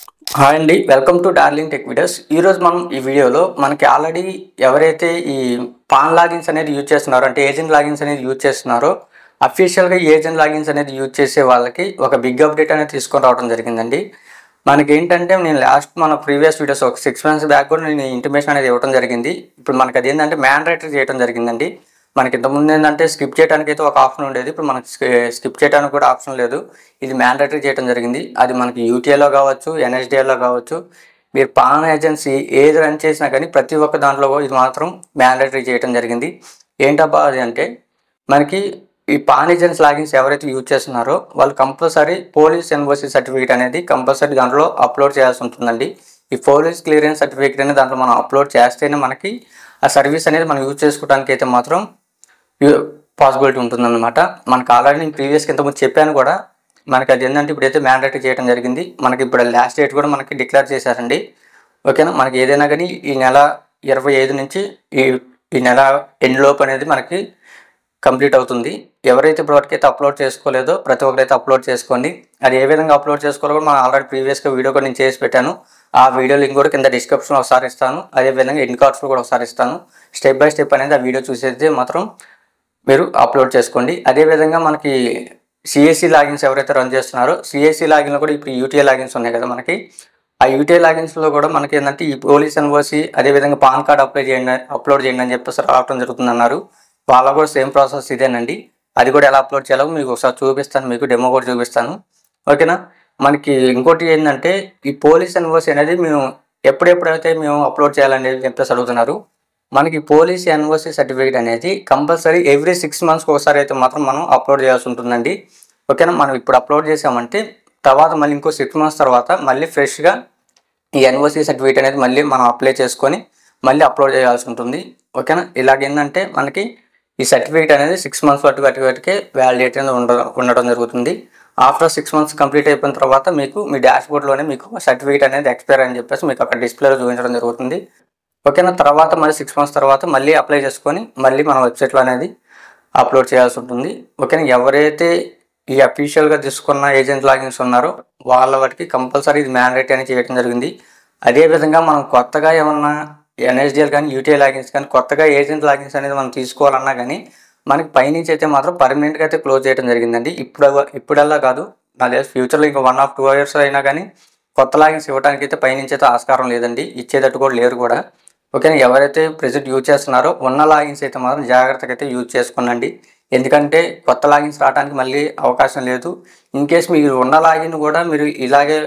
hi అండి welcome to darling tech videos ఈరోజు మనం ఈ వీడియోలో మనకి ఆల్రెడీ ఎవరైతే ఈ పాన్ లాగిన్స్ అనేది యూజ్ చేస్తున్నారో అంటే ఏజెంట్ లాగిన్స్ అనేది యూజ్ చేస్తున్నారో అఫీషియల్గా ఏజెంట్ లాగిన్స్ అనేది యూజ్ చేసే వాళ్ళకి ఒక బిగ్ అప్డేట్ అనేది తీసుకొని రావడం జరిగిందండి మనకి ఏంటంటే నేను లాస్ట్ మన ప్రీవియస్ వీడియోస్ ఒక సిక్స్ మంత్స్ బ్యాక్ కూడా నేను ఇంటిమేషన్ అనేది ఇవ్వడం జరిగింది ఇప్పుడు మనకి అది ఏంటంటే మ్యాండేటరీ చేయడం జరిగిందండి మనకి ఇంతకుముందు ఏంటంటే స్కిప్ చేయడానికి అయితే ఒక ఆప్షన్ ఉండేది ఇప్పుడు మనకి స్కిప్ చేయడానికి కూడా ఆప్షన్ లేదు ఇది మ్యాండేటరీ చేయడం జరిగింది అది మనకి యూటీఏలో కావచ్చు ఎన్ఎస్డిఏలో కావచ్చు మీరు పాన్ ఏజెన్సీ ఏది రన్ చేసినా కానీ ప్రతి ఒక్క దాంట్లో ఇది మాత్రం మ్యాండేటరీ చేయడం జరిగింది ఏంటబ్బా అది అంటే మనకి ఈ పాన్ ఏజెన్స్ లాగిన్స్ ఎవరైతే యూజ్ చేస్తున్నారో వాళ్ళు కంపల్సరీ పోలీస్ ఎన్ఓసి సర్టిఫికేట్ అనేది కంపల్సరీ దాంట్లో అప్లోడ్ చేయాల్సి ఉంటుందండి ఈ పోలీస్ క్లియరెన్స్ సర్టిఫికేట్ అనేది దాంట్లో మనం అప్లోడ్ చేస్తేనే మనకి ఆ సర్వీస్ అనేది మనం యూజ్ చేసుకోవడానికి అయితే మాత్రం పాసిబిలిటీ ఉంటుందన్నమాట మనకు ఆల్రెడీ నేను ప్రీవియస్కి ఇంతకుముందు చెప్పాను కూడా మనకి అది ఏంటంటే ఇప్పుడైతే మ్యాండేటరీ చేయడం జరిగింది మనకి ఇప్పుడు లాస్ట్ డేట్ కూడా మనకి డిక్లేర్ చేశారండి ఓకేనా మనకి ఏదైనా కానీ ఈ నెల ఇరవై ఐదు నుంచి ఈ ఈ నెల ఎండ్ లోపు అనేది మనకి కంప్లీట్ అవుతుంది ఎవరైతే ఇప్పటివరకు అయితే అప్లోడ్ చేసుకోలేదో ప్రతి ఒక్కరైతే అప్లోడ్ చేసుకోండి అది ఏ విధంగా అప్లోడ్ చేసుకోవాలో కూడా మనం ఆల్రెడీ ప్రీవియస్గా వీడియో కూడా నేను చేసి పెట్టాను ఆ వీడియో లింక్ కూడా కింద డిస్క్రిప్షన్లో ఒకసారి ఇస్తాను అదేవిధంగా ఎండ్ కార్డ్స్లో కూడా ఒకసారి ఇస్తాను స్టెప్ బై స్టెప్ అనేది ఆ వీడియో చూసేది మాత్రం మీరు అప్లోడ్ చేసుకోండి అదేవిధంగా మనకి సిఎస్సి లాగిన్స్ ఎవరైతే రన్ చేస్తున్నారో సిఎస్సి లాగిన్లో కూడా ఇప్పుడు యూటీఏ లాగిన్స్ ఉన్నాయి కదా మనకి ఆ యూటీఐ లాగిన్స్లో కూడా మనకి ఏంటంటే ఈ పోలీస్ ఎన్ఓసి అదేవిధంగా పాన్ కార్డ్ అప్లై చేయండి అప్లోడ్ చేయండి అని చెప్పేసి రావడం జరుగుతుంది అన్నారు వాళ్ళ కూడా సేమ్ ప్రాసెస్ ఇదేనండి అది కూడా ఎలా అప్లోడ్ చేయాలో మీకు ఒకసారి చూపిస్తాను మీకు డెమో కూడా చూపిస్తాను ఓకేనా మనకి ఇంకోటి ఏంటంటే ఈ పోలీస్ ఎన్ఓసి అనేది మేము ఎప్పుడెప్పుడైతే మేము అప్లోడ్ చేయాలనేది చెప్పేసి అడుగుతున్నారు మనకి పోలీస్ ఎన్ఓసి సర్టిఫికేట్ అనేది కంపల్సరీ ఎవ్రీ సిక్స్ మంత్స్కి ఒకసారి అయితే మాత్రం మనం అప్లోడ్ చేయాల్సి ఉంటుందండి ఓకేనా మనం ఇప్పుడు అప్లోడ్ చేసామంటే తర్వాత మళ్ళీ ఇంకో సిక్స్ మంత్స్ తర్వాత మళ్ళీ ఫ్రెష్గా ఈ ఎన్ఓసి సర్టిఫికేట్ అనేది మళ్ళీ మనం అప్లై చేసుకొని మళ్ళీ అప్లోడ్ చేయాల్సి ఉంటుంది ఓకేనా ఇలాగేంటంటే మనకి ఈ సర్టిఫికేట్ అనేది సిక్స్ మంత్స్ వరకు వాటి వాటికి వ్యాలిడేట్ అనేది ఉండడం ఉండడం జరుగుతుంది ఆఫ్టర్ సిక్స్ మంత్స్ కంప్లీట్ అయిపోయిన తర్వాత మీకు మీ డాష్బోర్డ్లోనే మీకు సర్టిఫికేట్ అనేది ఎక్స్పైర్ అని చెప్పేసి మీకు అక్కడ డిస్ప్లేలో చూపించడం జరుగుతుంది ఓకేనా తర్వాత మళ్ళీ సిక్స్ మంత్స్ తర్వాత మళ్ళీ అప్లై చేసుకొని మళ్ళీ మన వెబ్సైట్లో అనేది అప్లోడ్ చేయాల్సి ఉంటుంది ఓకేనా ఎవరైతే ఈ అఫీషియల్గా తీసుకున్న ఏజెంట్ లాగిన్స్ ఉన్నారో వాళ్ళ వాటికి కంపల్సరీ ఇది మ్యాండేట్ అని చేయడం జరిగింది అదేవిధంగా మనం కొత్తగా ఏమన్నా ఎన్ఎస్డిఎల్ కానీ యూటీఐ లాగిన్స్ కానీ కొత్తగా ఏజెంట్ లాగిన్స్ అనేది మనం తీసుకోవాలన్నా కానీ మనకి పైనుంచి అయితే మాత్రం పర్మనెంట్గా అయితే క్లోజ్ చేయడం జరిగిందండి ఇప్పుడు ఇప్పుడల్లా కాదు నా తెలిసి ఫ్యూచర్లో ఇంకా వన్ ఆఫ్ టూ ఇయర్స్ అయినా కానీ కొత్త లాగిన్స్ ఇవ్వడానికి అయితే పైనుంచి అయితే ఆస్కారం లేదండి ఇచ్చేటట్టు కూడా లేరు కూడా ఓకేనా ఎవరైతే ప్రెజెంట్ యూజ్ చేస్తున్నారో ఉన్న లాగిన్స్ అయితే మాత్రం జాగ్రత్తగా అయితే యూజ్ చేసుకోనండి ఎందుకంటే కొత్త లాగిన్స్ రావడానికి మళ్ళీ అవకాశం లేదు ఇన్ కేస్ మీరు ఉన్న లాగిన్ కూడా మీరు ఇలాగే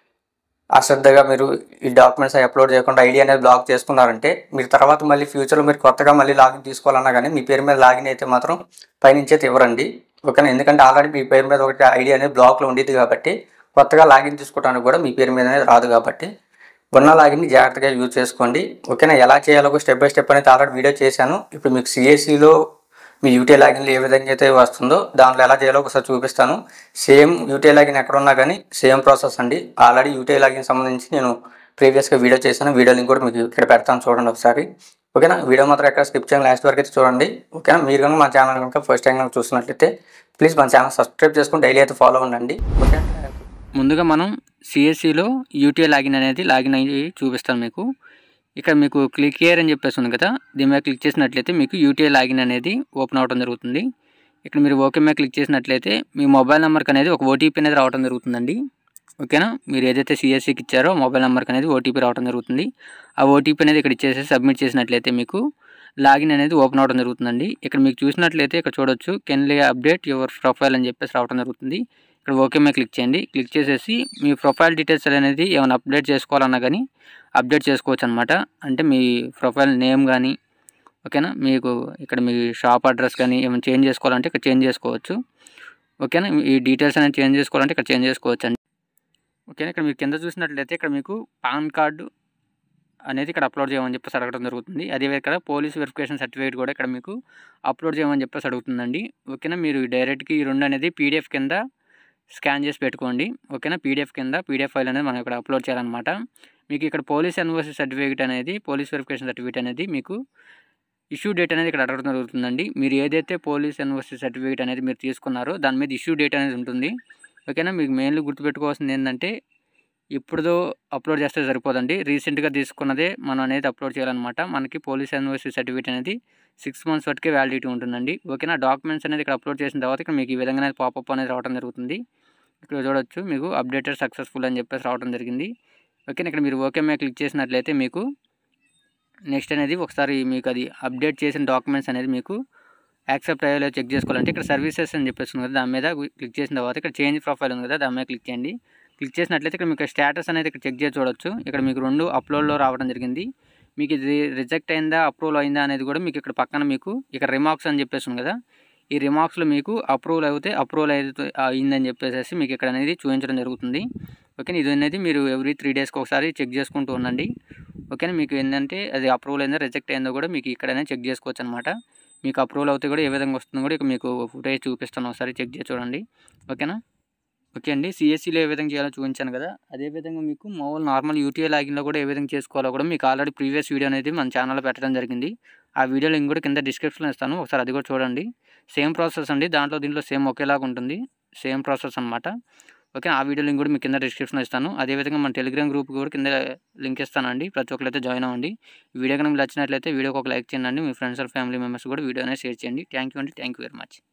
అశ్రద్ధగా మీరు ఈ డాక్యుమెంట్స్ అవి అప్లోడ్ చేయకుండా ఐడి అనేది బ్లాక్ చేసుకున్నారంటే మీరు తర్వాత మళ్ళీ ఫ్యూచర్లో మీరు కొత్తగా మళ్ళీ లాగిన్ తీసుకోవాలన్నా కానీ మీ పేరు మీద లాగిన్ అయితే మాత్రం పైనుంచి అయితే ఇవ్వరండి ఓకేనా ఎందుకంటే ఆల్రెడీ మీ పేరు మీద ఒకటి ఐడి అనేది బ్లాక్లో ఉండేది కాబట్టి కొత్తగా లాగిన్ తీసుకోవడానికి కూడా మీ పేరు మీద అనేది రాదు కాబట్టి ఉన్న లాగిన్ని జాగ్రత్తగా యూజ్ చేసుకోండి ఓకేనా ఎలా చేయాలో స్టెప్ బై స్టెప్ అనేది ఆల్రెడీ వీడియో చేశాను ఇప్పుడు మీకు సిఎస్సిలో మీ యూటీ లాగిన్లు ఏ విధంగా అయితే వస్తుందో దాంట్లో ఎలా చేయాలో ఒకసారి చూపిస్తాను సేమ్ యూటీ లాగిన్ ఎక్కడ ఉన్నా కానీ సేమ్ ప్రాసెస్ అండి ఆల్రెడీ యూటీ లాగిన్ సంబంధించి నేను ప్రీవియస్గా వీడియో చేశాను వీడియో లింక్ కూడా మీకు ఇక్కడ పెడతాను చూడండి ఒకసారి ఓకేనా వీడియో మాత్రం ఎక్కడ స్కిప్ చేయండి లాస్ట్ వరకు అయితే చూడండి ఓకేనా మీరు కనుక మా ఛానల్ కనుక ఫస్ట్ టైం కనుక చూసినట్లయితే ప్లీజ్ మన ఛానల్ సబ్స్క్రైబ్ చేసుకుని డైలీ అయితే ఫాలో ఉండండి ఓకే ముందుగా మనం సిఎస్సిలో యూటీఐ లాగిన్ అనేది లాగిన్ అయ్యి చూపిస్తాను మీకు ఇక్కడ మీకు క్లిక్ హియర్ అని చెప్పేసి ఉంది కదా దీని మీద క్లిక్ చేసినట్లయితే మీకు యూటీఐ లాగిన్ అనేది ఓపెన్ అవడం జరుగుతుంది ఇక్కడ మీరు ఓకే మీద క్లిక్ చేసినట్లయితే మీ మొబైల్ నెంబర్కి అనేది ఒక ఓటీపీ అనేది రావడం జరుగుతుందండి ఓకేనా మీరు ఏదైతే సిఎస్సికి ఇచ్చారో మొబైల్ నెంబర్కి అనేది ఓటీపీ రావడం జరుగుతుంది ఆ ఓటీపీ అనేది ఇక్కడ ఇచ్చేసి సబ్మిట్ చేసినట్లయితే మీకు లాగిన్ అనేది ఓపెన్ అవడం జరుగుతుందండి ఇక్కడ మీకు చూసినట్లయితే ఇక్కడ చూడొచ్చు కెన్లీ అప్డేట్ యువర్ ప్రొఫైల్ అని చెప్పేసి రావడం జరుగుతుంది ఇక్కడ ఓకే మీద క్లిక్ చేయండి క్లిక్ చేసేసి మీ ప్రొఫైల్ డీటెయిల్స్ అనేది ఏమైనా అప్డేట్ చేసుకోవాలన్నా కానీ అప్డేట్ చేసుకోవచ్చు అనమాట అంటే మీ ప్రొఫైల్ నేమ్ కానీ ఓకేనా మీకు ఇక్కడ మీ షాప్ అడ్రస్ కానీ ఏమైనా చేంజ్ చేసుకోవాలంటే ఇక్కడ చేంజ్ చేసుకోవచ్చు ఓకేనా ఈ డీటెయిల్స్ అనేది చేంజ్ చేసుకోవాలంటే ఇక్కడ చేంజ్ చేసుకోవచ్చు అండి ఓకేనా ఇక్కడ మీరు కింద చూసినట్లయితే ఇక్కడ మీకు పాన్ కార్డు అనేది ఇక్కడ అప్లోడ్ చేయమని చెప్పేసి అడగడం జరుగుతుంది అదే ఇక్కడ పోలీస్ వెరిఫికేషన్ సర్టిఫికేట్ కూడా ఇక్కడ మీకు అప్లోడ్ చేయమని చెప్పేసి అడుగుతుందండి ఓకేనా మీరు డైరెక్ట్గా ఈ రెండు అనేది పీడిఎఫ్ కింద స్కాన్ చేసి పెట్టుకోండి ఓకేనా పీడిఎఫ్ కింద పీడిఎఫ్ ఫైల్ అనేది మనం ఇక్కడ అప్లోడ్ చేయాలన్నమాట మీకు ఇక్కడ పోలీస్ ఎన్ఓసి సర్టిఫికేట్ అనేది పోలీస్ వెరిఫికేషన్ సర్టిఫికేట్ అనేది మీకు ఇష్యూ డేట్ అనేది ఇక్కడ అడగడం జరుగుతుందండి మీరు ఏదైతే పోలీస్ ఎన్ఓసి సర్టిఫికేట్ అనేది మీరు తీసుకున్నారో దాని మీద ఇష్యూ డేట్ అనేది ఉంటుంది ఓకేనా మీకు మెయిన్లీ గుర్తుపెట్టుకోవాల్సింది ఏంటంటే ఇప్పుడుదో అప్లోడ్ చేస్తే సరిపోదండి రీసెంట్గా తీసుకున్నదే మనం అనేది అప్లోడ్ చేయాలన్నమాట మనకి పోలీస్ యూనివర్సిటీ సర్టిఫికేట్ అనేది సిక్స్ మంత్స్ వరకే వ్యాలిడిటీ ఉంటుందండి ఓకేనా డాక్యుమెంట్స్ అనేది ఇక్కడ అప్లోడ్ చేసిన తర్వాత ఇక్కడ మీకు ఈ విధంగా అనేది పాపప్ అనేది రావడం జరుగుతుంది ఇక్కడ చూడొచ్చు మీకు అప్డేటెడ్ సక్సెస్ఫుల్ అని చెప్పేసి రావడం జరిగింది ఓకేనా ఇక్కడ మీరు ఓకే మీద క్లిక్ చేసినట్లయితే మీకు నెక్స్ట్ అనేది ఒకసారి మీకు అది అప్డేట్ చేసిన డాక్యుమెంట్స్ అనేది మీకు యాక్సెప్ట్ అయ్యేలా చెక్ చేసుకోవాలంటే ఇక్కడ సర్వీసెస్ అని చెప్పేసి ఉంది కదా దాని మీద క్లిక్ చేసిన తర్వాత ఇక్కడ చేంజ్ ప్రొఫైల్ ఉంది కదా దాని మీద క్లిక్ చేయండి క్లిక్ చేసినట్లయితే ఇక్కడ మీకు స్టేటస్ అనేది ఇక్కడ చెక్ చేసి చూడొచ్చు ఇక్కడ మీకు రెండు అప్లోడ్లో రావడం జరిగింది మీకు ఇది రిజెక్ట్ అయిందా అప్రూవల్ అయిందా అనేది కూడా మీకు ఇక్కడ పక్కన మీకు ఇక్కడ రిమార్క్స్ అని చెప్పేసి ఉంది కదా ఈ రిమార్క్స్లో మీకు అప్రూవల్ అయితే అప్రూవల్ అయితే అయిందని చెప్పేసి మీకు ఇక్కడ అనేది చూపించడం జరుగుతుంది ఓకే ఇది అనేది మీరు ఎవ్రీ త్రీ డేస్కి ఒకసారి చెక్ చేసుకుంటూ ఉండండి ఓకేనా మీకు ఏంటంటే అది అప్రూవల్ అయిందో రిజెక్ట్ అయిందో కూడా మీకు ఇక్కడనే చెక్ చేసుకోవచ్చు అనమాట మీకు అప్రూవల్ అవుతే కూడా ఏ విధంగా వస్తుందో కూడా ఇక మీకు ఫుటేజ్ చూపిస్తాను ఒకసారి చెక్ చేసి చూడండి ఓకేనా ఓకే అండి సిఎస్సిలో ఏ విధంగా చేయాలో చూపించాను కదా అదేవిధంగా మీకు మామూలు నార్మల్ యూటీఐ లాగిన్లో కూడా ఏ విధంగా చేసుకోవాలో కూడా మీకు ఆల్రెడీ ప్రీవియస్ వీడియో అనేది మన ఛానల్లో పెట్టడం జరిగింది ఆ వీడియో లింక్ కూడా కింద డిస్క్రిప్షన్లో ఇస్తాను ఒకసారి అది కూడా చూడండి సేమ్ ప్రాసెస్ అండి దాంట్లో దీంట్లో సేమ్ ఒకేలాగా ఉంటుంది సేమ్ ప్రాసెస్ అనమాట ఓకే ఆ వీడియో లింక్ కూడా మీకు కింద డిస్క్రిప్షన్లో ఇస్తాను అదేవిధంగా మన టెలిగ్రామ్ గ్రూప్ కూడా కింద లింక్ ఇస్తానండి ప్రతి ఒక్కరైతే జాయిన్ అవ్వండి వీడియో కనుక నచ్చినట్లయితే వీడియోకి ఒక లైక్ చేయండి మీ ఫ్రెండ్స్ అండ్ ఫ్యామిలీ మెంబర్స్ కూడా వీడియో అనేది షేర్ చేయండి థ్యాంక్ యూ అండి థ్యాంక్ యూ వెరీ మచ్